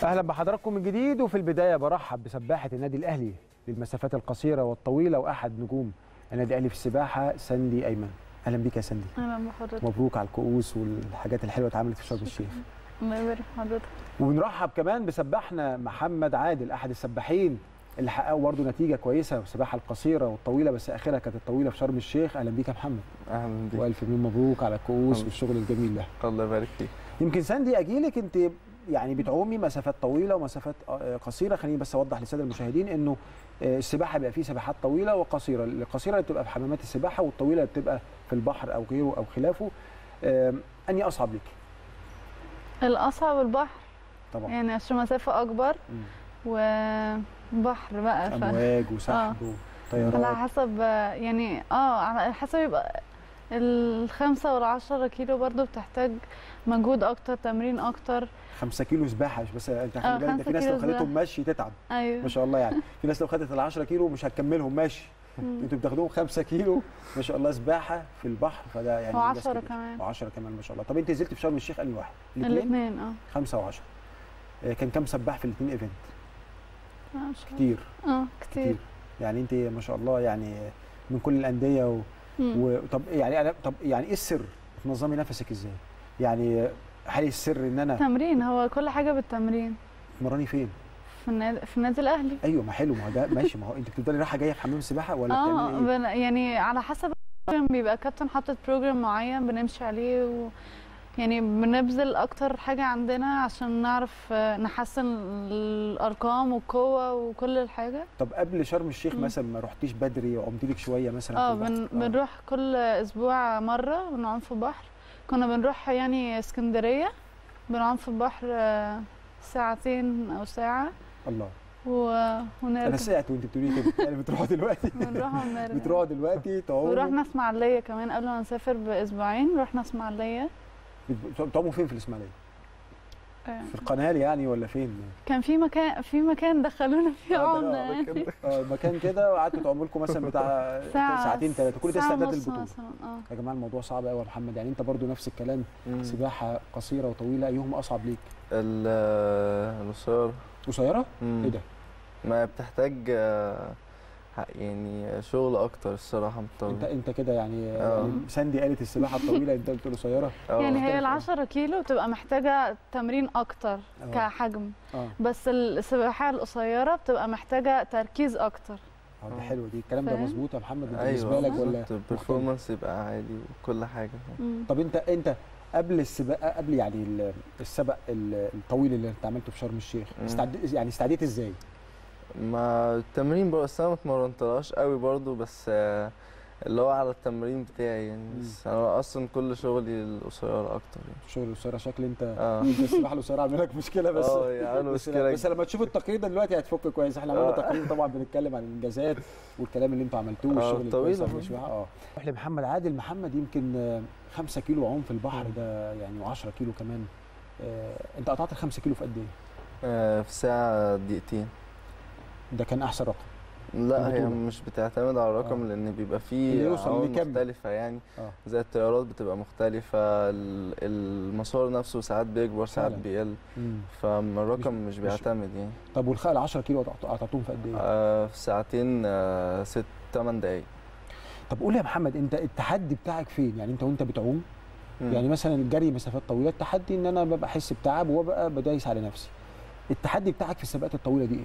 اهلا بحضراتكم من جديد وفي البدايه برحب بسباحه النادي الاهلي للمسافات القصيره والطويله واحد نجوم النادي الاهلي في السباحه ساندي ايمن اهلا بيك يا ساندي اهلا بحضرتك مبروك على الكؤوس والحاجات الحلوه اللي اتعملت في شرم الشيخ الله يبارك في حضرتك وبنرحب كمان بسباحنا محمد عادل احد السباحين اللي حققوا برضه نتيجه كويسه في السباحه القصيره والطويله بس اخرها كانت الطويله في شرم الشيخ اهلا بيك يا محمد اهلا بيك والف مليون مبروك على الكؤوس الله. والشغل الجميل ده الله يبارك فيك يمكن ساندي اجيلك انت يعني بتعومي مسافات طويله ومسافات آه، قصيره خليني بس اوضح للساده المشاهدين انه آه، السباحه بيبقى فيه سباحات طويله وقصيره القصيره اللي بتبقى في حمامات السباحه والطويله اللي بتبقى في البحر او غيره او خلافه آم، انهي اصعب لك الاصعب البحر طبعا يعني عشان مسافه اكبر مم. وبحر بقى ف... امواج وسحب على وطيارات حسب يعني اه على حسب يبقى الخمسة والعشرة كيلو برضو بتحتاج مجهود اكتر تمرين اكتر 5 كيلو سباحه مش بس انت آه، خلي بالك ده خمسة في ناس كيلو لو خدتهم سباحة. مشي تتعب ايوه ما شاء الله يعني في ناس لو خدت ال 10 كيلو مش هتكملهم ماشي مم. انتوا بتاخدوهم 5 كيلو ما شاء الله سباحه في البحر فده يعني و10 إنجاز كبير. كمان. و10 كمان ما شاء الله طب انت نزلت في شرم الشيخ انهي واحد؟ الاثنين الاثنين اه 5 و10 كان كام سباح في الاثنين ايفنت؟ آه، مش عارفة. كتير اه كتير كتير يعني انت ما شاء الله يعني من كل الانديه و... مم. و... طب يعني أنا... طب يعني ايه السر؟ تنظمي نفسك ازاي؟ يعني هل السر ان انا تمرين هو كل حاجة بالتمرين تمرني فين؟ في النادي في النادي الاهلي ايوه ما حلو ما هو ده ماشي ما هو انت بتفضلي رايحه جايه في حمام السباحه ولا اه بتعملي ايه؟ بن... يعني على حسب البروجرام بيبقى كابتن حاطط بروجرام معين بنمشي عليه و... يعني بنبذل اكتر حاجة عندنا عشان نعرف آه، نحسن الارقام والقوة وكل الحاجة طب قبل شرم الشيخ مم. مثلا ما رحتيش بدري وعمتي لك شويه مثلا اه في البحر؟ بن... بنروح كل اسبوع مرة بنعوم في البحر كنا بنروح يعني اسكندرية بنعوم في البحر آه، ساعتين او ساعة الله و... انا ونرجع سمعت وانت بتقولي كده يعني بتروحوا دلوقتي بنروح ونرجع بتروحوا دلوقتي تعوموا ورحنا اسماعيلية كمان قبل ما نسافر بأسبوعين رحنا اسماعيلية بت- بتعوموا فين في الاسماعيليه؟ آه، في القناه يعني ولا فين؟ كان في مكان في مكان دخلونا فيه آه، ده- عمنا آه، مكان- آه، مكان كده وقعدتوا تعوموا لكم مثلا بتاع ساعة ساعتين ثلاثه كل ده ساعة استعداد ونص للبطوله مثلا اه يا جماعه الموضوع صعب قوي يا محمد يعني انت برضو نفس الكلام مم. سباحه قصيره وطويله ايهم اصعب ليك؟ ال- القصير قصيره؟ مم. ايه ده؟ ما بتحتاج آه، ح- يعني شغل اكتر الصراحه من انت الطويل انت كده يعني, آه. يعني ساندي قالت السباحه الطويله انت قلت قصيره آه. يعني هي مختلفة. العشرة كيلو بتبقى محتاجة تمرين أكتر آه. كحجم اه بس السباحة القصيرة بتبقى محتاجة تركيز أكتر اه ده آه. حلو دي الكلام ده فاهم؟ مظبوط يا محمد انت ايوه بالنسبه لك ولا بالظبط البرفورمانس يبقى عادي وكل حاجه مم. طب انت انت قبل السباق قبل يعني ال- السبق ال- الطويل اللي انت عملته في شرم الشيخ مم. استعد يعني استعديت ازاي؟ ما التمرين برضه بس انا ما اتمرنتلهاش قوي برضه بس آه، اللي هو على التمرين بتاعي يعني مم. بس انا اصلا كل شغلي القصيره اكتر يعني شغل القصيره شكل انت اه انت السباحه القصيره عامل لك مشكله بس اه يعني بس, مشكله بس لما تشوف التقرير ده دلوقتي هتفك كويس احنا عملنا آه. تقرير طبعا بنتكلم عن الانجازات والكلام اللي انتوا عملتوه آه، والشغل الكويس طويلة اللي مش معاه. اه نروح لمحمد عادل محمد يمكن 5 كيلو عوم في البحر مم. ده يعني و10 كيلو كمان آه، انت قطعت ال 5 كيلو في قد ايه؟ آه، في ساعه دقيقتين ده كان احسن رقم لا هي البطولة. مش بتعتمد على الرقم آه. لان بيبقى اللي فيه يوصل عوامل اللي يكمل. مختلفه يعني اه زي التيارات بتبقى مختلفه ال- المسار نفسه ساعات بيكبر ساعات فعلا. بيقل مم. فالرقم مش- مش مش- بيعتمد يعني طب والخ- ال 10 كيلو قطعت- قطعتهم في قد ايه؟ آه، في ساعتين آه، ست تمن دقايق طب قول لي يا محمد انت التحدي بتاعك فين؟ يعني انت وانت بتعوم مم. يعني مثلا الجري مسافات طويله التحدي ان انا ببقى احس بتعب وببقى بدايس على نفسي التحدي بتاعك في السباقات الطويله دي ايه؟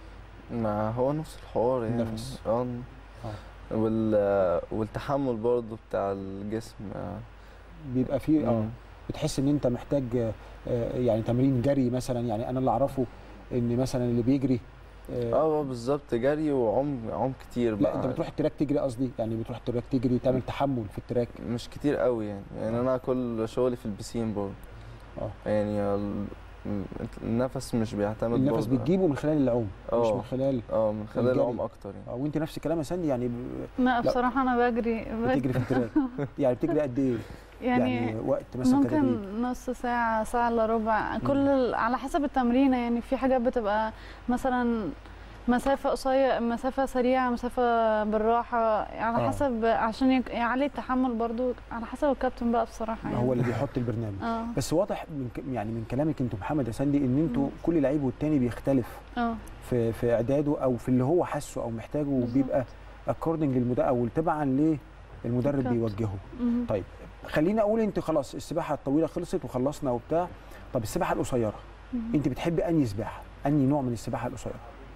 ما هو نفس الحوار يعني النفس. اه آه. وال آه، والتحمل برضو بتاع الجسم آه. بيبقى فيه اه مم. بتحس ان انت محتاج آه، يعني تمرين جري مثلا يعني انا اللي اعرفه ان مثلا اللي بيجري آه، اه بالظبط جري وعم عم كتير لا بقى انت بتروح التراك تجري قصدي يعني بتروح التراك تجري تعمل تحمل في التراك مش كتير قوي يعني يعني آه. انا كل شغلي في البسين برضو اه يعني ال- م- النفس مش بيعتمد النفس برضو. بتجيبه من خلال العوم مش آه. من خلال اه من خلال الجري. العوم اكتر يعني اه وانت نفس الكلام يا ساندي يعني ب- لا بصراحة أنا بجري بتجري في التراك يعني بتجري قد ايه؟ يعني, يعني وقت مثلا تدريب ممكن نص ساعة ساعة إلا ربع كل ال- على حسب التمرينة يعني في حاجات بتبقى مثلا مسافة قصيرة مسافة سريعة مسافة بالراحة على آه. حسب عشان يك- يعلي التحمل برضو على حسب الكابتن بقى بصراحة يعني هو اللي بيحط البرنامج اه بس واضح من ك- يعني من كلامك انتوا محمد يا ساندي ان انتوا مم. كل لعيب والتاني بيختلف اه في في اعداده او في اللي هو حاسه او محتاجه بالظبط. وبيبقى اكوردنج للمدرب او تبعا للمدرب الكابتن. بيوجهه مهم. طيب خليني اقول انت خلاص السباحه الطويله خلصت وخلصنا وبتاع طب السباحه القصيره مهم. انت بتحبي انهي سباحه انهي نوع من السباحه القصيره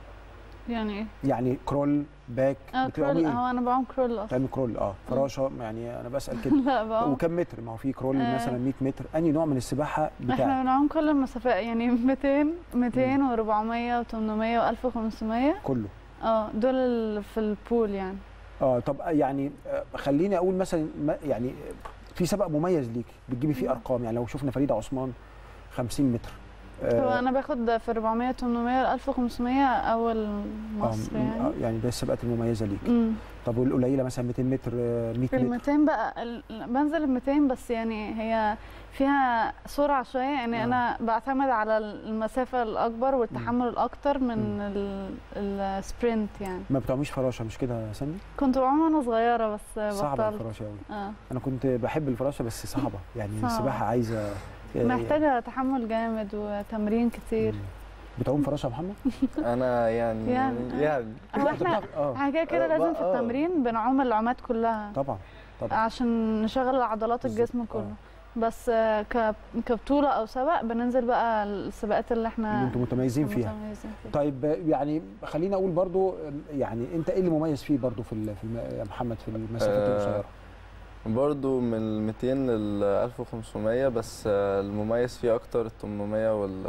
يعني ايه يعني كرول باك اه بتعملي كرول ايه هو انا بعوم كرول اصلا بتعملي كرول اه فراشه يعني انا بسال كده لا بعوم وكم متر ما هو في كرول آه. مثلا 100 متر انهي نوع من السباحه احنا بتاعك بنعوم كل المسافات يعني 200 200 و400 و800 و1500 كله اه دول ال- في البول يعني اه طب يعني آه، خليني اقول مثلا ما- يعني في سبق مميز ليك بتجيبي فيه مم. ارقام يعني لو شفنا فريده عثمان 50 متر هو آه، انا باخد في 400 800 1500 اول مصر آه، يعني آه، يعني ده السباقات المميزه ليك امم طب والقليله مثلا 200 متر آه، 100 في متر ال 200 بقى ال- بنزل ال 200 بس يعني هي فيها سرعه شويه يعني آه. انا بعتمد على المسافه الاكبر والتحمل الاكتر من مم. ال- السبرنت يعني ما بتعملش فراشه مش كده يا سامي كنت بعوم وانا صغيره بس صعبه بطلت الفراشه قوي اه انا كنت بحب الفراشه بس صعبه يعني صعبة. السباحه عايزه آه، محتاجه تحمل جامد وتمرين كتير مم. بتعوم فراشه يا محمد انا يعني يعني. يعني هو أنت احنا بتعرف- اه احنا كده كده آه، لازم بقى- في آه. التمرين بنعوم العومات كلها طبعا طبعا عشان نشغل عضلات بالظبط، الجسم آه. كله بس آه، ك- كبطولة أو سبق بننزل بقى السباقات اللي اللي احنا انتم متميزين فيها متميزين فيها طيب آه، يعني خليني اقول برضو آه، يعني انت ايه اللي مميز فيه برضو في ال- في الم- يا محمد في المسافات آه، القصيره برضو من ال 200 لل 1500 بس آه، المميز فيه اكتر ال 800 وال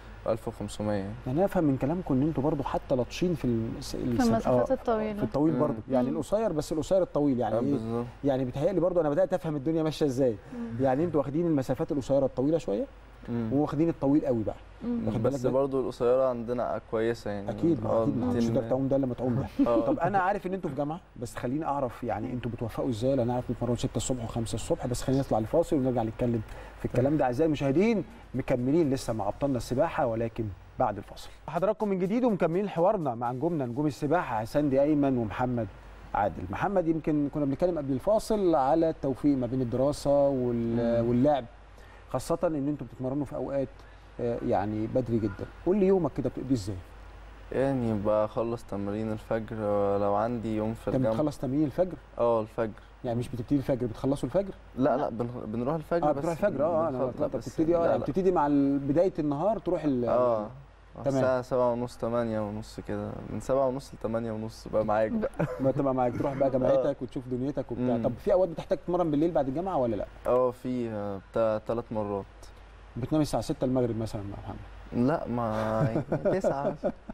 1500 يعني انا افهم من كلامكم ان انتوا برضو حتى لطشين في الس- في الس- المسافات آه، الطويلة في الطويل مم. برضو يعني مم. القصير بس القصير الطويل يعني آه، ايه بالظبط يعني بيتهيألي برضو انا بدات افهم الدنيا ماشيه ازاي يعني انتوا واخدين المسافات القصيره الطويله شويه مم. وواخدين الطويل قوي بقى مم. واخد بالك بس بقى؟ برضو القصيرة عندنا كويسة يعني اكيد ما آه، اكيد ما مش 200 تقدر تعوم ده لما تعوم ده آه. طب انا عارف ان انتوا في جامعه بس خليني اعرف يعني انتوا بتوفقوا ازاي لان انا عارف بتمرنوا 6 الصبح و5 الصبح بس خلينا نطلع لفاصل ونرجع نتكلم في الكلام ده اعزائي المشاهدين مكملين لسه مع ابطالنا السباحه ولكن بعد الفاصل حضراتكم من جديد ومكملين حوارنا مع نجومنا نجوم السباحه ساندي ايمن ومحمد عادل محمد يمكن كنا بنتكلم قبل الفاصل على التوفيق ما بين الدراسه وال- مم. واللعب خاصه ان انتوا بتتمرنوا في اوقات آه، يعني بدري جدا قول لي يومك كده بتقضيه ازاي يعني بخلص تمرين الفجر لو عندي يوم في انت الجامعة بتخلص تمرين الفجر اه الفجر يعني مش بتبتدي الفجر بتخلصوا الفجر لا لا بن- بنروح الفجر اه بس بتروح الفجر اه انا بنخل- لا انت بس بتبتدي اه لا، يعني لا. بتبتدي مع ال- بدايه النهار تروح ال اه تمام. الساعة سبعة ونص تمانية ونص كده من سبعة ونص لتمانية ونص بقى معاك بقى ما تبقى معاك تروح بقى جامعتك وتشوف دنيتك وبتاع مم. طب في اوقات بتحتاج تتمرن بالليل بعد الجامعه ولا لا اه في آه، بتاع تلات مرات بتنام الساعه 6 المغرب مثلا مع محمد لا ما يعني تسعة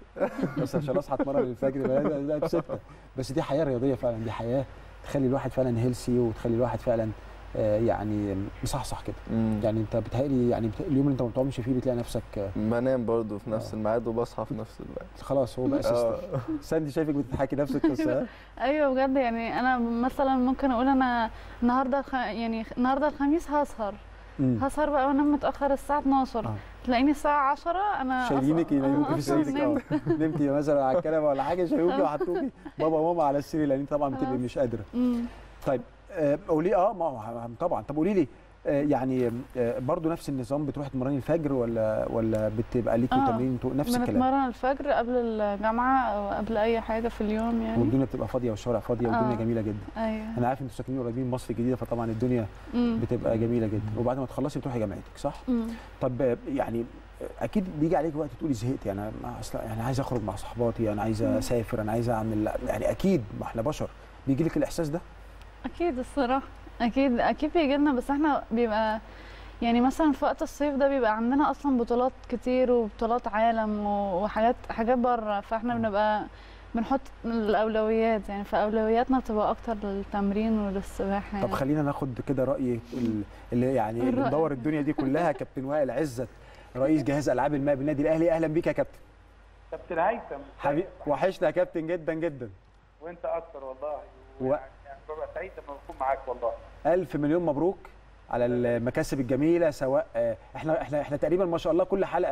بس عشان اصحى اتمرن الفجر بقى لا- لا 6 بس دي حياه رياضيه فعلا دي حياه تخلي الواحد فعلا هيلسي وتخلي الواحد فعلا آه، يعني مصحصح كده مم. يعني انت بتهيألي يعني بت- اليوم اللي انت ما بتقومش فيه بتلاقي نفسك آه، بنام برضو في نفس آه. الميعاد وبصحى في نفس الوقت خلاص هو بقى سيستم اه ساندي شايفك بتحكي نفس القصه ها؟ ايوه بجد يعني انا مثلا ممكن اقول انا النهارده الخ... يعني النهارده الخميس هسهر مم. هسهر بقى وانام متاخر الساعه 12 آه. تلاقيني الساعه 10 انا شايلينك أص- ينيموكي في أصلاً سريرك نمت. اه نمتي مثلا على الكنبه ولا حاجه شايلوكي وحطوكي بابا وماما على السرير لان انت طبعا بتبقي خلاص. مش قادره مم. طيب آه، قولي اه ما هو طبعا طب قولي لي آه، يعني آه، برضو نفس النظام بتروحي تمرني الفجر ولا ولا بتبقى ليكي آه. تمرين انتوا نفس الكلام بنتمرن الفجر قبل الجامعه او قبل اي حاجه في اليوم يعني والدنيا بتبقى فاضيه والشوارع فاضيه والدنيا آه. جميله جدا ايوه انا عارف انتوا ساكنين قريبين من مصر الجديده فطبعا الدنيا مم. بتبقى جميله جدا وبعد ما تخلصي بتروحي جامعتك صح مم. طب آه، يعني آه، اكيد بيجي عليك وقت تقولي زهقت يعني انا اصلا يعني عايز اخرج مع صحباتي انا عايز مم. اسافر انا عايز اعمل يعني اكيد ما احنا بشر بيجي لك الاحساس ده اكيد الصراحه اكيد اكيد بيجي لنا بس احنا بيبقى يعني مثلا في وقت الصيف ده بيبقى عندنا اصلا بطولات كتير وبطولات عالم و- وحاجات حاجات بره فاحنا بنبقى بنحط الاولويات يعني فاولوياتنا تبقى اكتر للتمرين وللسباحه طب يعني. خلينا ناخد كده راي ال- اللي يعني اللي الرأي. مدور الدنيا دي كلها كابتن وائل عزت رئيس جهاز العاب الماء بالنادي الاهلي اهلا بيك يا كابتن كابتن هيثم حبيبي وحشنا يا كابتن جدا جدا وانت اكتر والله و- ويعني يعني ببقى سعيد لما بكون معاك والله الف مليون مبروك على المكاسب الجميله سواء آه، احنا احنا احنا تقريبا ما شاء الله كل حلقه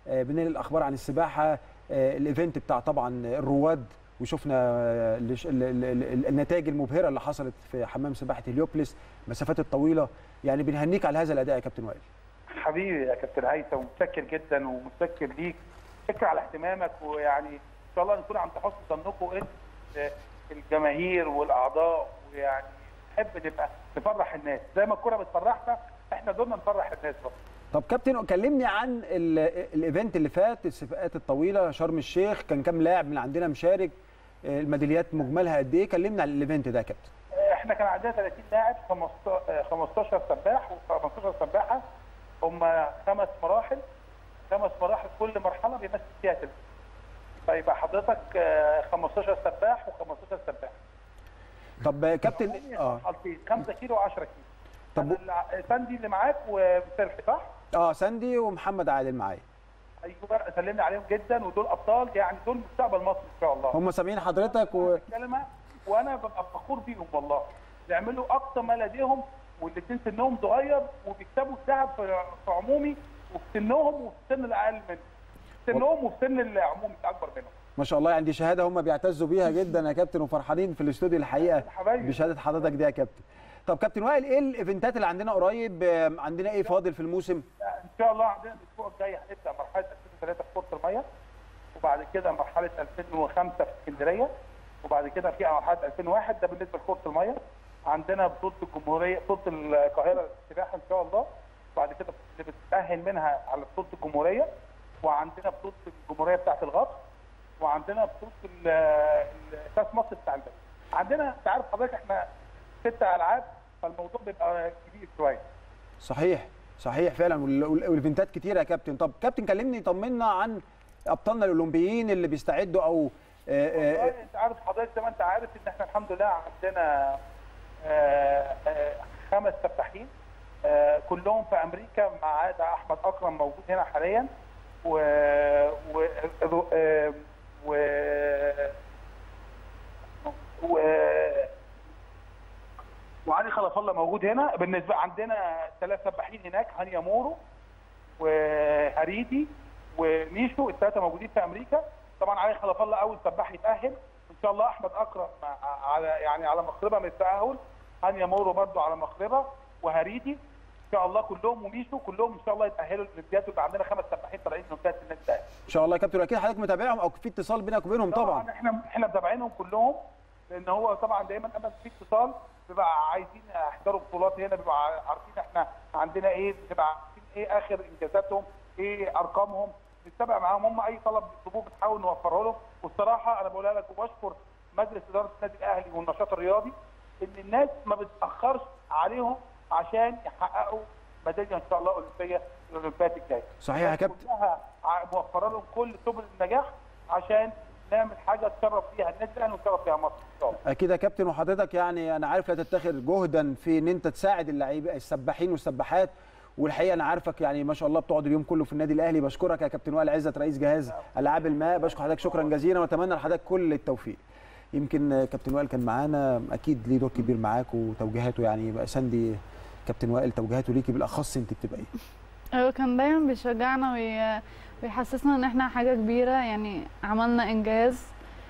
آه، بننقل الاخبار عن السباحه آه، الايفنت بتاع طبعا الرواد وشفنا آه، الش- ال- ال- ال- النتائج المبهره اللي حصلت في حمام سباحه هليوبلس المسافات الطويله يعني بنهنيك على هذا الاداء يا كابتن وائل حبيبي يا كابتن هيثم متشكر جدا ومتشكر ليك متشكر على اهتمامك ويعني ان شاء الله نكون عند حسن ظنكم انت آه، الجماهير والاعضاء ويعني نحب نبقى نفرح الناس زي ما الكوره بتفرحنا احنا دورنا نفرح الناس برضه طب كابتن كلمني عن ال- الايفنت اللي فات السباقات الطويله شرم الشيخ كان كام لاعب من عندنا مشارك آه، الميداليات مجملها قد ايه كلمنا عن الايفنت ده يا كابتن احنا كان عندنا 30 لاعب 15 15 سباح و15 سباحه هم خمس مراحل خمس مراحل كل مرحله بيمثل فيها تلت فيبقى حضرتك آه، 15 سباح و15 سباح طب آه، كابتن اه مرحلتين 5 كيلو و10 كيلو طب طب الفندي اللي معاك وسرحي صح؟ اه ساندي ومحمد عادل معايا ايوه سلمنا عليهم جدا ودول ابطال يعني دول مستقبل مصر ان شاء الله هم سامعين حضرتك و... كلمه وانا ببقى فخور بيهم والله بيعملوا اقصى ما لديهم والاثنين سنهم صغير وبيكسبوا الذهب في في عمومي وفي سنهم وفي السن الاقل منهم سنهم وفي سن العمومي الاكبر منهم ما شاء الله عندي شهاده هم بيعتزوا بيها جدا يا كابتن وفرحانين في الاستوديو الحقيقه حبايبي. بشهاده حضرتك دي يا كابتن طب كابتن وائل ايه الايفنتات اللي عندنا قريب آه، عندنا ايه فاضل في الموسم ان شاء الله عندنا الاسبوع الجاي هنبدا مرحله 2003 في كره الميه وبعد كده مرحله 2005 في اسكندريه وبعد كده في مرحله 2001 ده بالنسبه لكره الميه عندنا بطوله الجمهوريه بطوله القاهره للسباحه ان شاء الله بعد كده اللي بتتاهل منها على بطوله الجمهوريه وعندنا بطوله الجمهوريه بتاعه الغطس وعندنا بطوله ال- ال- كاس مصر بتاع البلد عندنا انت عارف حضرتك احنا ست العاب فالموضوع بيبقى كبير شويه صحيح صحيح فعلا وال- وال- والايفنتات كتيره يا كابتن طب كابتن كلمني طمنا عن ابطالنا الاولمبيين اللي بيستعدوا او آه، آه، والله انت عارف حضرتك زي ما انت عارف ان احنا الحمد لله عندنا آه، آه، خمس سباحين آه، كلهم في امريكا ما عدا احمد اكرم موجود هنا حاليا و و آه، و و وعلي خلف الله موجود هنا بالنسبه عندنا ثلاث سباحين هناك هانيا مورو وهريدي وميشو الثلاثه موجودين في امريكا طبعا علي خلف الله اول سباح يتاهل ان شاء الله احمد اكرم على يعني على مقربه من التاهل هانيا مورو برضو على مقربه وهريدي ان شاء الله كلهم وميشو كلهم ان شاء الله يتاهلوا للاولمبياد ويبقى عندنا خمس سباحين طالعين من وكاله النادي الاهلي ان شاء الله يا كابتن اكيد حضرتك متابعهم او في اتصال بينك وبينهم طبعا احنا احنا متابعينهم كلهم لان هو طبعا دايما اما في اتصال بيبقى عايزين يحضروا بطولات هنا بيبقى عارفين احنا عندنا ايه بنبقى عارفين ايه اخر انجازاتهم ايه ارقامهم بنتابع معاهم هم اي طلب بيطلبوه بنحاول نوفره لهم والصراحه انا بقولها لك وبشكر مجلس اداره النادي الاهلي والنشاط الرياضي ان الناس ما بتاخرش عليهم عشان يحققوا ميداليه ان شاء الله اولمبيه الاولمبياد الجايه صحيح يا كابتن. كلها ع- موفره لهم كل سبل النجاح عشان نعمل حاجه تشرف فيها النادي الاهلي وتشرف فيها مصر ان شاء الله اكيد يا كابتن وحضرتك يعني انا عارف لا تتخذ جهدا في ان انت تساعد اللعيبه السباحين والسباحات والحقيقه انا عارفك يعني ما شاء الله بتقعد اليوم كله في النادي الاهلي بشكرك يا كابتن وائل عزت رئيس جهاز العاب الماء بشكر حضرتك شكرا جزيلا واتمنى لحضرتك كل التوفيق يمكن آه، كابتن وائل كان معانا اكيد ليه دور كبير معاك وتوجيهاته يعني يبقى ساندي كابتن وائل توجيهاته ليكي بالاخص انت بتبقى ايه هو كان دايما بيشجعنا وي... ويحسسنا ان احنا حاجة كبيرة يعني عملنا انجاز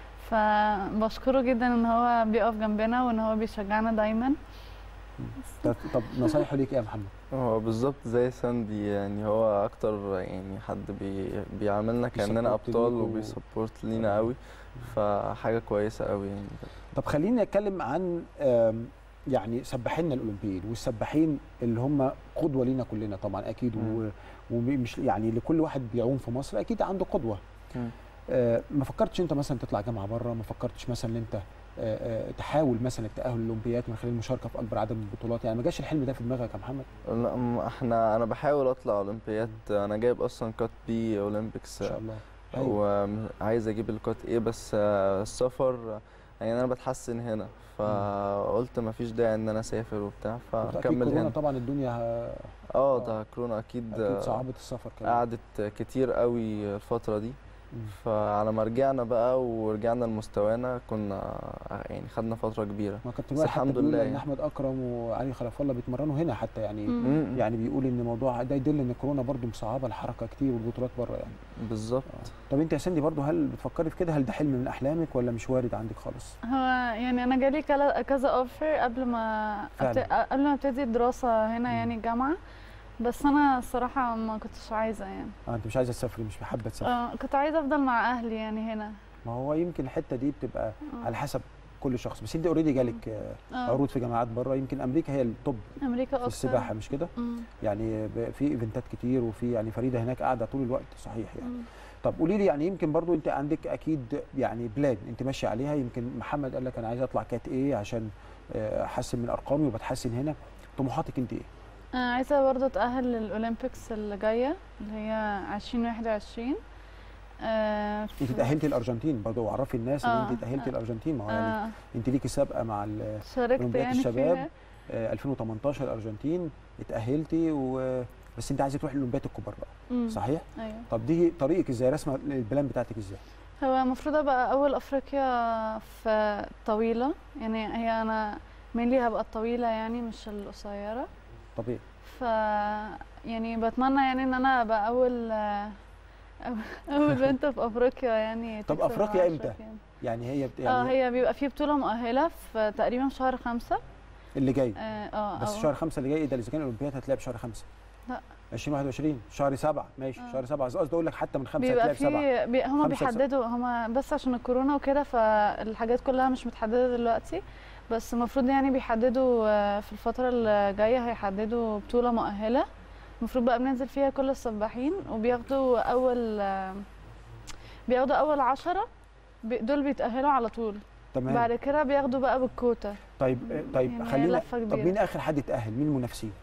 فبشكره جدا ان هو بيقف جنبنا وان هو بيشجعنا دايما طب, طب نصايحه ليك ايه يا محمد هو بالظبط زي ساندي يعني هو اكتر يعني حد بي بيعاملنا كاننا بيسبورت ابطال ليكوا. وبيسبورت لينا قوي فحاجه كويسه قوي يعني طب خليني اتكلم عن آم، يعني سباحيننا الاولمبيين والسباحين اللي هم قدوه لينا كلنا طبعا اكيد و- مم. ومش يعني لكل واحد بيعوم في مصر اكيد عنده قدوه مم. آه، ما فكرتش انت مثلا تطلع جامعه بره ما فكرتش مثلا ان انت آه، آه، تحاول مثلا التاهل للاولمبياد من خلال المشاركه في اكبر عدد من البطولات يعني ما جاش الحلم ده في دماغك يا محمد لا م- احنا انا بحاول اطلع اولمبياد انا جايب اصلا كات بي اولمبيكس ان شاء الله أيوة. وعايز اجيب الكات ايه بس آه، السفر يعني انا بتحسن هنا فقلت ما فيش داعي ان انا اسافر وبتاع اكيد فكمل كورونا هنا طبعا الدنيا ه- اه ده كورونا اكيد اكيد آه، صعبت السفر كمان قعدت كتير قوي الفترة دي فعلى ما رجعنا بقى ورجعنا لمستوانا كنا يعني خدنا فتره كبيره ما كابتن بس وائل حتى الحمد بيقول لله ان يعني. احمد اكرم وعلي خلف الله بيتمرنوا هنا حتى يعني مم. مم. يعني بيقول ان الموضوع ده يدل ان كورونا برضو مصعبه الحركه كتير والبطولات بره يعني بالظبط طب انت يا سندي برضو هل بتفكري في كده هل ده حلم من احلامك ولا مش وارد عندك خالص هو يعني انا جالي كلا- كذا اوفر قبل ما أبت... فعلا. قبل ما ابتدي الدراسه هنا مم. يعني الجامعه بس انا الصراحه ما كنتش عايزه يعني اه انت مش عايزه تسافري مش حابه تسافري آه كنت عايزه افضل مع اهلي يعني هنا ما هو يمكن الحته دي بتبقى آه. على حسب كل شخص بس انت اوريدي جالك آه، آه. عروض في جامعات بره يمكن امريكا هي التوب امريكا في اكتر السباحه مش كده مم. يعني ب- في ايفنتات كتير وفي يعني فريده هناك قاعده طول الوقت صحيح يعني مم. طب قولي لي يعني يمكن برضو انت عندك اكيد يعني بلان انت ماشيه عليها يمكن محمد قال لك انا عايز اطلع كات ايه عشان آه، احسن من ارقامي وبتحسن هنا طموحاتك انت ايه انا عايزه برضه اتاهل للاولمبيكس اللي جايه اللي هي 2021 آه انت في- تاهلتي الارجنتين برضو وعرفي الناس ان آه، انت تاهلتي آه. الارجنتين ما هو يعني آه انت ليكي سابقه مع ال- شاركت أولمبياد يعني الشباب. فيها آه، 2018 الارجنتين اتاهلتي و بس انت عايزه تروحي الاولمبياد الكبار بقى مم. صحيح ايوه طب دي طريقك ازاي رسمه البلان بتاعتك ازاي هو المفروض ابقى اول افريقيا في طويله يعني هي انا مينلي هبقى الطويله يعني مش القصيره طبيعي ف يعني بتمنى يعني ان انا ابقى اول اول بنت في افريقيا يعني طب تكسب أفريقيا العشرة إمتى؟ يعني. يعني هي بت... اه يعني هي بيبقى في بطوله مؤهله في تقريبا في شهر خمسة اللي جاي اه اه بس أو- شهر خمسة اللي جاي ايه ده اذا كان الاولمبياد هتلعب شهر خمسة لا. 2021 شهر سبعة ماشي آه. شهر سبعة قصدي اقول لك حتى من خمسة بيبقى هتلعب سبعة في بي هما خمسة لس- بيحددوا هما بس عشان الكورونا وكده فالحاجات كلها مش متحدده دلوقتي بس المفروض يعني بيحددوا آه، في الفتره اللي جايه هيحددوا بطوله مؤهله المفروض بقى بننزل فيها كل السباحين وبياخدوا اول آه، بياخدوا اول عشرة بي- دول بيتأهلوا على طول تمام بعد كده بياخدوا بقى بالكوتا طيب آه، طيب يعني هي خلينا لفة طب كبيرة. مين اخر حد اتاهل مين المنافسين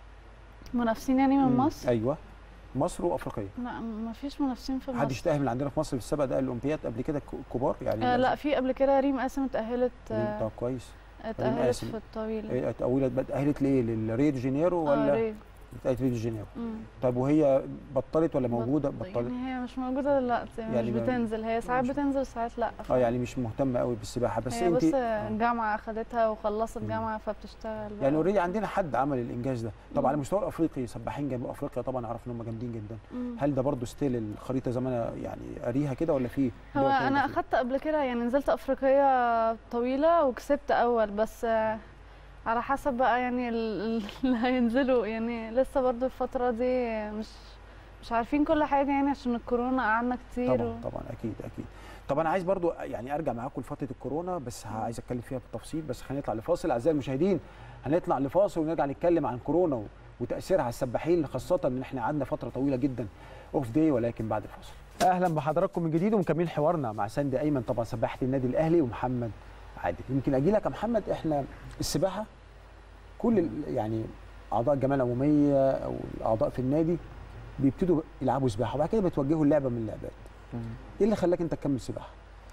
منافسين يعني من مم. مصر ايوه مصر وافريقيا لا ما فيش منافسين في حدش مصر اتاهل من عندنا في مصر في السبق ده الاولمبياد قبل كده ك- كبار يعني آه لا في قبل كده ريم قاسم اتأهلت طب آه، كويس اتأهلت قاسم. في الطويلة إيه، اتأولت اتاهلت ليه للريو دي جانيرو اه ولا ريم اتاهلت ريو دي جانيرو مم. طب وهي بطلت ولا موجوده بطلت يعني هي مش موجودة دلوقتي يعني يعني ما- مش بتنزل هي ساعات مش- بتنزل وساعات لا اه يعني مش مهتمه قوي بالسباحه بس هي انت بس الجامعة أخدتها وخلصت مم. جامعة فبتشتغل بقى يعني اوريدي عندنا حد عمل الانجاز ده طب مم. على المستوى الافريقي سباحين جنوب افريقيا طبعا اعرف ان هم جامدين جدا مم. هل ده برضو ستيل الخريطه زي ما انا يعني قاريها كده ولا في هو دول تانية أنا فيه؟ أخدت قبل كده يعني نزلت أفريقية طويلة وكسبت أول بس آه، على حسب بقى يعني ال- ال- اللي هينزلوا يعني لسه برضو الفترة دي مش مش عارفين كل حاجة يعني عشان الكورونا قعدنا كتير طبعا و... طبعا اكيد اكيد طب انا عايز برضو يعني ارجع معاكم لفتره الكورونا بس عايز اتكلم فيها بالتفصيل بس خلينا نطلع لفاصل اعزائي المشاهدين هنطلع لفاصل ونرجع نتكلم عن كورونا و- وتاثيرها على السباحين خاصه ان احنا قعدنا فتره طويله جدا اوف داي ولكن بعد الفاصل اهلا بحضراتكم من جديد ومكملين حوارنا مع ساندي ايمن طبعا سباحه النادي الاهلي ومحمد عادل يمكن اجي لك يا محمد احنا السباحه كل ال- يعني اعضاء الجمعيه العموميه او الاعضاء في النادي بيبتدوا يلعبوا سباحه وبعد كده بيتوجهوا اللعبه من اللعبات مم. ايه اللي خلاك انت تكمل سباحه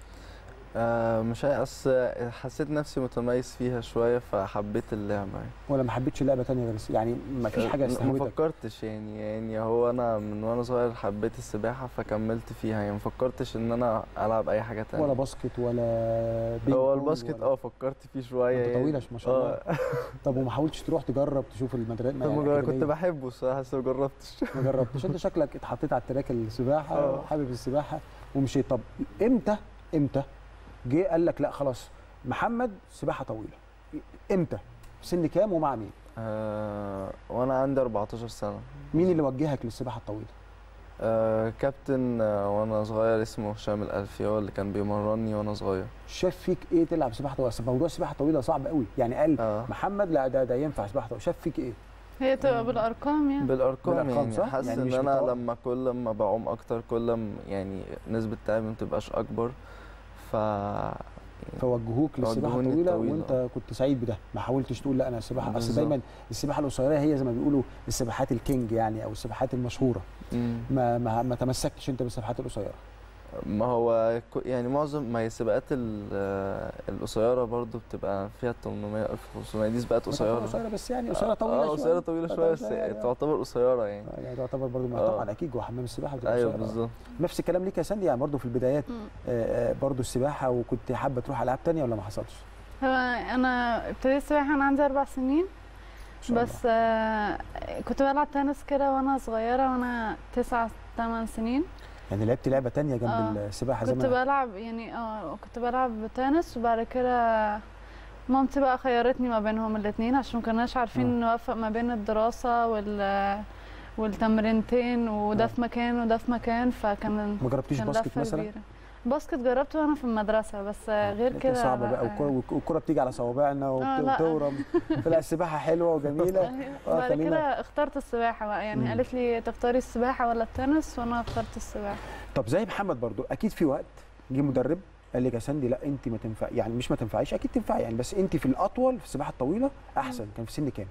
آه مش عارف أصل حسيت نفسي متميز فيها شوية فحبيت اللعبة يعني. ولا ما حبيتش لعبه تانية غير الس- يعني ما فيش حاجه ما استهوتك فكرتش يعني يعني هو انا من وانا صغير حبيت السباحه فكملت فيها يعني ما فكرتش ان انا العب اي حاجه تانية ولا باسكت ولا بينج هو بونج الباسكت ولا- اه فكرت فيه شويه انت طويله ما شاء الله اه طب وما حاولتش تروح تجرب تشوف المدرسه ما جر- كنت بحبه الصراحه بس ما جربتش ما جربتش انت شكلك اتحطيت على التراك السباحه اه. وحابب السباحه ومشيت طب امتى امتى جه قال لك لا خلاص محمد سباحه طويله امتى في سن كام ومع مين آه وانا عندي 14 سنه مين اللي وجهك للسباحه الطويله آه كابتن آه وانا صغير اسمه هشام الالفي هو اللي كان بيمرني وانا صغير شاف فيك ايه تلعب سباحه طويله أصل موضوع السباحه الطويله صعب قوي يعني قال اه محمد لا ده ده ينفع سباحه طويله شاف فيك ايه هي تبقى بالأرقام يعني بالارقام, بالأرقام، يعني صح؟ حاسس يعني ان مش انا بتوع- لما كل ما بعوم اكتر كل ما يعني نسبه تعبي ما تبقاش اكبر ف فوجهوك للسباحه وجهوني الطويله الطويلة. وانت كنت سعيد بده ما حاولتش تقول لا انا سباحه اصل بالظبط. دايما السباحه القصيره هي زي ما بيقولوا السباحات الكينج يعني او السباحات المشهوره مم. ما ما, ما تمسكتش انت بالسباحات القصيره ما هو ك- يعني معظم ما هي السباقات ال- آه، القصيره برضو بتبقى فيها 800 1500 دي سباقات قصيره قصيره بس يعني قصيره طويله اه شوية. قصيره طويله طويلة شويه بس شوية يعني. تعتبر قصيره يعني آه، يعني تعتبر برضو ما آه. طبعا اكيد جوه حمام السباحه بتبقى ايوه قصيرة. بالظبط نفس الكلام ليك يا ساندي يعني برضو في البدايات مم. آه، آه، برضو السباحه وكنت حابه تروح العاب تانية ولا ما حصلش؟ هو انا ابتديت سباحه وانا عندي اربع سنين إن شاء بس آه كنت بلعب تنس كده وانا صغيره وانا تسع ثمان سنين يعني لعبت لعبه تانية جنب آه. السباحه كنت زمان بلعب يعني اه كنت بلعب تنس وبعد كده مامتي بقى خيرتني ما بينهم الاثنين عشان ما كناش عارفين آه. نوفق ما بين الدراسه وال والتمرينتين وده آه. في مكان وده في مكان فكان ما جربتيش كان باسكت لفة مثلا؟ كبيرة. باسكت جربته وانا في المدرسه بس غير لكن كده صعبه بقى لا. والكرة- والكرة بتيجي على صوابعنا وبت- آه، لا. وتورم لا السباحه حلوه وجميله أيوة. آه، بعد خلينا- كده اخترت السباحه بقى يعني مم. قالت لي تختاري السباحه ولا التنس وانا اخترت السباحه طب زي محمد برضو اكيد في وقت جه مدرب قال لك يا ساندي لا انت ما تنفع يعني مش ما تنفعيش اكيد تنفعي يعني بس انت في الاطول في السباحه الطويله احسن كان في سن كام؟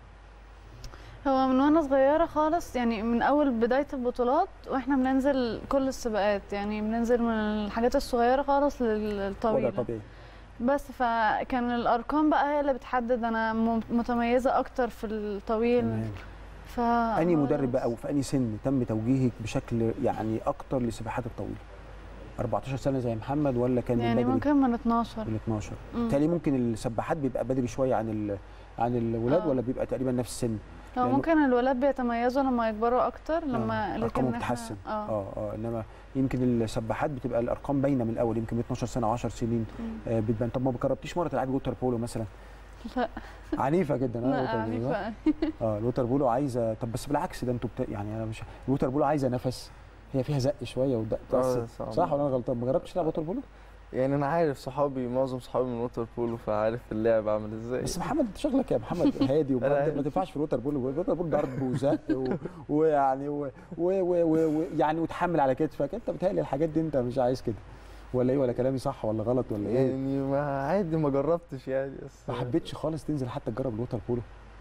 هو من وانا صغيره خالص يعني من اول بدايه البطولات واحنا بننزل كل السباقات يعني بننزل من الحاجات الصغيره خالص وضع للطويله طبيعي بس فكان الارقام بقى هي اللي بتحدد انا م- متميزه اكتر في الطويل تمام. ف انهي مدرب بقى وفي انهي سن تم توجيهك بشكل يعني اكتر للسباحات الطويله 14 سنه زي محمد ولا كان من يعني بدري ممكن من 12 من 12 مم. تالي ممكن السباحات بيبقى بدري شويه عن ال... عن الولاد آه. ولا بيبقى تقريبا نفس السن هو لأنه- ممكن الولاد بيتميزوا لما يكبروا اكتر لما آه. لكن ارقامهم إحنا- بتتحسن اه اه اه انما يمكن السباحات بتبقى الارقام باينه من الاول يمكن من 12 سنه 10 سنين مم. آه بتبان طب ما جربتيش مره تلعبي ووتر بولو مثلا لا عنيفه جدا اه لا الووتر بولو. عنيفة. اه الووتر بولو عايزه طب بس بالعكس ده انتوا بت... يعني انا مش الووتر بولو عايزه نفس هي فيها زق شويه ودق آه، بس صعب. صح ولا انا غلطان ما جربتش تلعب ووتر بولو يعني انا عارف صحابي معظم صحابي من ووتر بولو فعارف اللعب عامل ازاي بس محمد انت شغلك يا محمد هادي أنا ومؤدب عارف. ما تنفعش في الووتر بولو الووتر بولو ضرب وزق و- ويعني و- و- و- و- و- يعني وتحمل على كتفك انت بتهيألي الحاجات دي انت مش عايز كده ولا ايه ولا كلامي صح ولا غلط ولا ايه يعني ما عادي ما جربتش يعني بس ما حبيتش خالص تنزل حتى تجرب الووتر بولو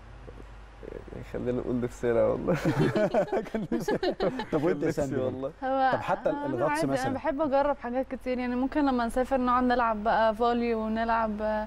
يعني خلينا نقول نفسنا والله كان نفسي- طب وانت يا نفسي ساندي برضه؟ والله هو طب حتى أنا الغطس عادي، مثلا؟ انا بحب اجرب حاجات كتير يعني ممكن لما نسافر نقعد نلعب بقى فولي ونلعب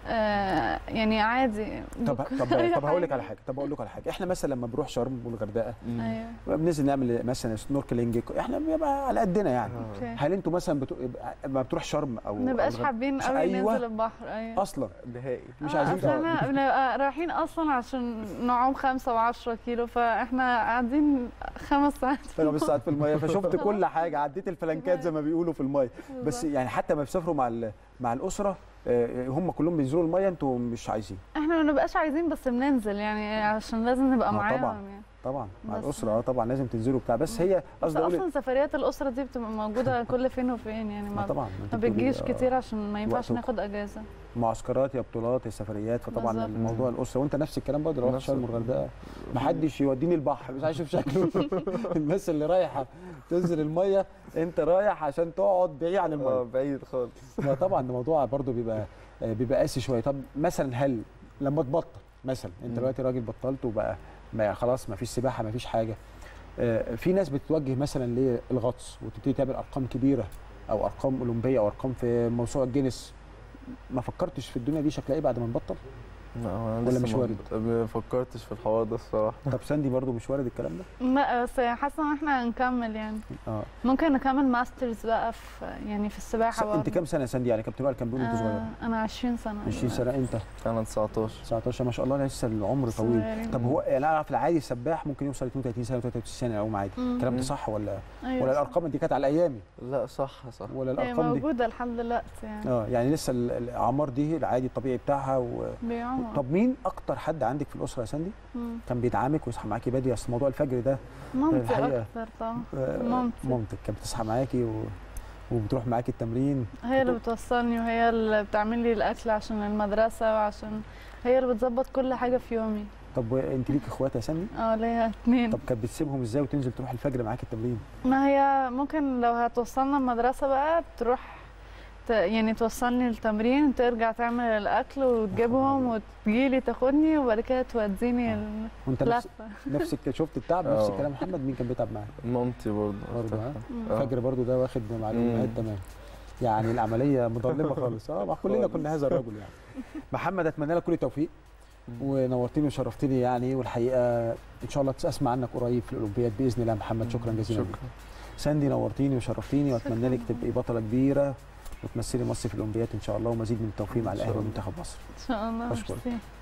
آه يعني عادي طب بك- طب أي طب هقول لك حاجة. على حاجه طب اقول لك على حاجه احنا مثلا لما بنروح شرم والغردقه ايوه بننزل نعمل مثلا سنوركلينج احنا بنبقى على قدنا يعني آه. اوكي هل انتوا مثلا بتو... لما بتروح شرم او ما نبقاش أو الغ- حابين مش- قوي أيوة. ننزل البحر ايوه اصلا نهائي مش آه، عايزين أصل تقعدوا. احنا بنبقى رايحين اصلا عشان نعوم خمسة وعشرة كيلو فاحنا قاعدين خمس ساعات في خمس ساعات في الميه فشفت كل حاجه عديت الفلنكات زي ما بيقولوا في الميه بس بالظبط. يعني حتى ما بيسافروا مع ال- مع الاسره آه، هم كلهم بينزلوا الميه انتوا مش عايزين احنا ما نبقاش عايزين بس بننزل يعني عشان لازم نبقى آه، معاهم طبعاً. يعني طبعا مع بس- الاسره اه طبعا لازم تنزلوا بتاع بس هي بس قصدي اقول اصلا سفريات الاسره دي بتبقى موجوده كل فين وفين يعني ما ما, طبعا انت ما بتقولي، بتجيش آه، كتير عشان ما ينفعش وقت ناخد اجازه معسكرات يا بطولات يا سفريات فطبعا بالظبط. الموضوع الاسره وانت نفس الكلام برضه لو رحت نفس شرم ال- والغردقه ما حدش يوديني البحر مش عايز اشوف شكله الناس اللي رايحه تنزل الميه انت رايح عشان تقعد بعيد عن اه الميه بعيد خالص ما طبعا الموضوع برضه بيبقى آه، بيبقى قاسي شويه طب مثلا هل لما تبطل مثلا انت مم. دلوقتي راجل بطلت وبقى ما خلاص ما فيش سباحه ما فيش حاجه آه، في ناس بتتوجه مثلا للغطس وتبتدي تعمل ارقام كبيره او ارقام اولمبيه او ارقام في موسوعه جينيس ما فكرتش في الدنيا دي شكلها ايه بعد ما نبطل لا هو أنا ولا لسه مش ما- وارد؟ ما فكرتش في الحوار ده الصراحه طب ساندي برضو مش وارد الكلام ده لا بس حاسه ان احنا هنكمل يعني اه ممكن نكمل ماسترز بقى في يعني في السباحه س- انت برضه. كام سنه يا ساندي يعني كابتن وائل كان بيقول انت صغيره آه انا 20 سنه 20 سنه انت انا 19 19 ما شاء الله لسه العمر طويل صغيرين. طب هو انا اعرف العادي السباح ممكن يوصل 32 سنه 33 سنه يعوم عادي مم. الكلام ده مم. صح ولا أيوة ولا صح. الارقام دي كانت على ايامي لا صح صح ولا هي الارقام دي موجوده لحد دلوقتي يعني اه يعني لسه ال- الاعمار دي العادي الطبيعي بتاعها و... بيعوموا طب مين اكتر حد عندك في الاسره يا ساندي مم. كان بيدعمك ويصحى معاكي بدري اصل موضوع الفجر ده مامتي الحقيقة. اكتر طبعا آه، مامتي. مامتك كانت بتصحى معاكي و... وبتروح معاكي التمرين هي اللي بتوصلني وهي اللي بتعمل لي الاكل عشان المدرسه وعشان هي اللي بتظبط كل حاجه في يومي طب انت ليك اخوات يا ساندي اه ليا اتنين طب كانت بتسيبهم ازاي وتنزل تروح الفجر معاكي التمرين ما هي ممكن لو هتوصلنا المدرسة بقى تروح ت- يعني توصلني التمرين ترجع تعمل الاكل وتجيبهم وتجيلي تاخدني وبعد كده توديني ال- وانت نفس لفه نفس الك- شفت التعب نفس آه. الكلام محمد مين كان بيتعب معاك مامتي برضه برضه ها آه. فجر برضه ده واخد مع الامهات مم. تمام يعني العمليه مظلمه خالص اه ما كلنا كنا هذا الرجل يعني محمد اتمنى لك كل التوفيق ونورتني وشرفتني يعني والحقيقه ان شاء الله اسمع عنك قريب في الاولمبياد باذن الله محمد شكرا جزيلا لك. شكرا ساندي نورتيني وشرفتيني واتمنى لك تبقي بطله كبيره وتمثلي مصر في الاولمبياد ان شاء الله ومزيد من التوفيق مع إن شاء الاهلي الله. ومنتخب مصر ان شاء الله أشكرك. ميرسي